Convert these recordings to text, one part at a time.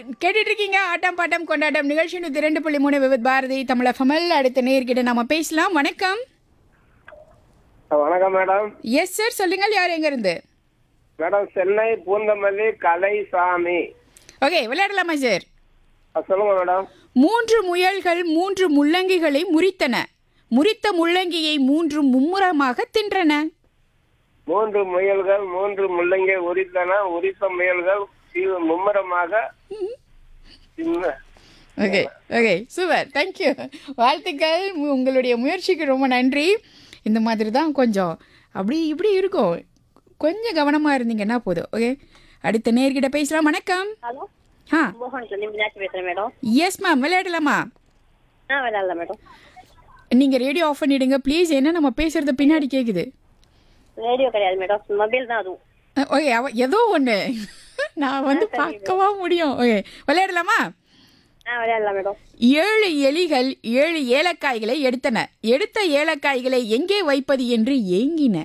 கேட்டுட்டு இருக்கீங்க ஆட்டம் பாட்டம் கொண்டாட்டம் நிகழ்ச்சி நூத்தி ரெண்டு புள்ளி மூணு விவித் பாரதி தமிழ ஃபமல் அடுத்த நேர்கிட்ட நம்ம பேசலாம் வணக்கம் வணக்கம் மேடம் எஸ் சார் சொல்லுங்கள் யார் எங்க இருந்து மேடம் சென்னை பூந்தமல்லி கலைசாமி ஓகே விளையாடலாமா சார் ஆ, சொல்லுங்க மேடம் மூன்று முயல்கள் மூன்று முள்ளங்கிகளை முறித்தன முறித்த முள்ளங்கியை மூன்று மும்முரமாக தின்றன மூன்று முயல்கள் மூன்று முள்ளங்கை உரித்தன உரித்த முயல்கள் தீ- மும்முரமாக தின்ன- ஓகே ஓகே சூப்பர் தேங்க்யூ வாழ்த்துக்கள் உ- உங்களுடைய முயற்சிக்கு ரொம்ப நன்றி இந்த மாதிரி தான் கொஞ்சம் அப்படி இப்படி இருக்கும் கொஞ்சம் கவனமாக இருந்தீங்கன்னா போதும் ஓகே அடுத்த நேர்கிட்ட பேசலாம் வணக்கம் ஹலோ ஆ மோகன் சொல்லி மீனாட்சி பேசுறேன் மேடம் எஸ் மேம் விளையாடலாமா ஆ விளையாடலாம் மேடம் நீங்கள் ரேடியோ ஆஃப் பண்ணிடுங்க ப்ளீஸ் என்ன நம்ம பேசுறது பின்னாடி கேட்குது ரேடியோ கிடையாது மேடம் மொபைல் தான் அதுவும் ஓகே அவ ஏதோ ஒன்று நான் வந்து பார்க்கவா முடியும் ஓகே விளையாடலாமா ஆ விளையாடலாம் மேடம் ஏழு எலிகள் ஏழு ஏலக்காய்களை எடுத்தன எடுத்த ஏலக்காய்களை எங்கே வைப்பது என்று ஏங்கின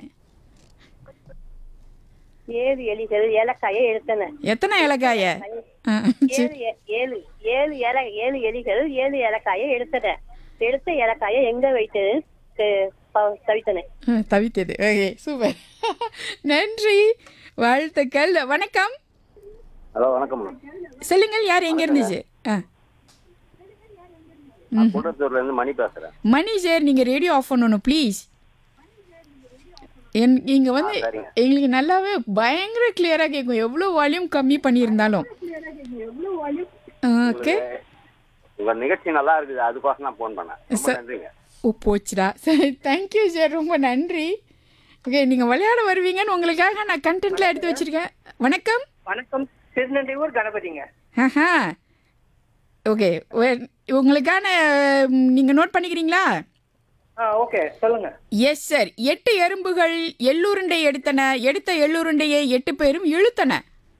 ஏழு எலிகள் ஏலக்காயை எடுத்தன எத்தனை ஏலக்காய ஆ, சரி. ஏழு எ- ஏழு ஏழு ஏல ஏழு எலிகள் ஏழு ஏலக்காயை எடுத்தன எடுத்த ஏலக்காயை எங்க வைத்தது கு- ப- தவித்தன ஆ, தவித்தது ஓகே சூப்பர் நன்றி வாழ்த்துக்கள் வணக்கம் ஹலோ வணக்கம் மேடம் சொல்லுங்கள் யார் எங்க இருந்துச்சு ஆ நான் குன்றத்தூர்ல இருந்து மணி பேசுறேன் மணி சார் நீங்கள் ரேடியோ ஆஃப் பண்ணணும் ப்ளீஸ் என் இங்கே வந்து சரிங்க. எங்களுக்கு நல்லாவே பயங்கர கிளியராக கேட்கும் எவ்வளோ வால்யூம் கம்மி பண்ணியிருந்தாலும் ஓகே உங்க நிகழ்ச்சி நல்லா இருக்குது அதுக்கோசம் நான் ஃபோன் பண்ணேன் ரொம்ப சார். நன்றிங்க ஓ போச்சுடா சரி தேங்க்யூ சார் ரொம்ப நன்றி ஓகே நீங்கள் விளையாட வருவீங்கன்னு உங்களுக்காக நான் கண்டென்ட்ல எடுத்து வச்சிருக்கேன் வணக்கம் வணக்கம் திருநெல்வேலூர் கணபதிங்க ஆஹா ஓகே உங்களுக்கான நீங்கள் நோட் பண்ணிக்கிறீங்களா ஆ ஓகே சொல்லுங்க எஸ் சார் எட்டு எறும்புகள் எள்ளுருண்டை எடுத்தன எடுத்த எள்ளுருண்டையை எட்டு பேரும் இழுத்தன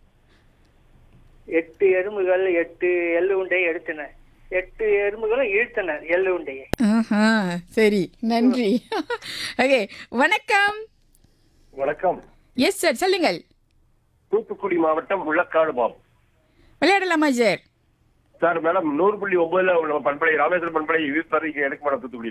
எட்டு எறும்புகள் எட்டு எள்ளு உண்டை எடுத்தன எட்டு எறும்புகளும் இழுத்தன எள்ளு உண்டையை ஆஹா சரி நன்றி ஓகே வணக்கம் வணக்கம் எஸ் சார் சொல்லுங்கள் தூத்துக்குடி மாவட்டம் முள்ளக்காடு மாவட்டம் விளையாடலாமா சார் சார் மேடம் நூறு புள்ளி ஒன்பதுல உள்ள பண்பலை ராமேஸ்வரம் பண்பலை யூஸ் பண்ணி எனக்கு மேடம் தூத்துக்குடி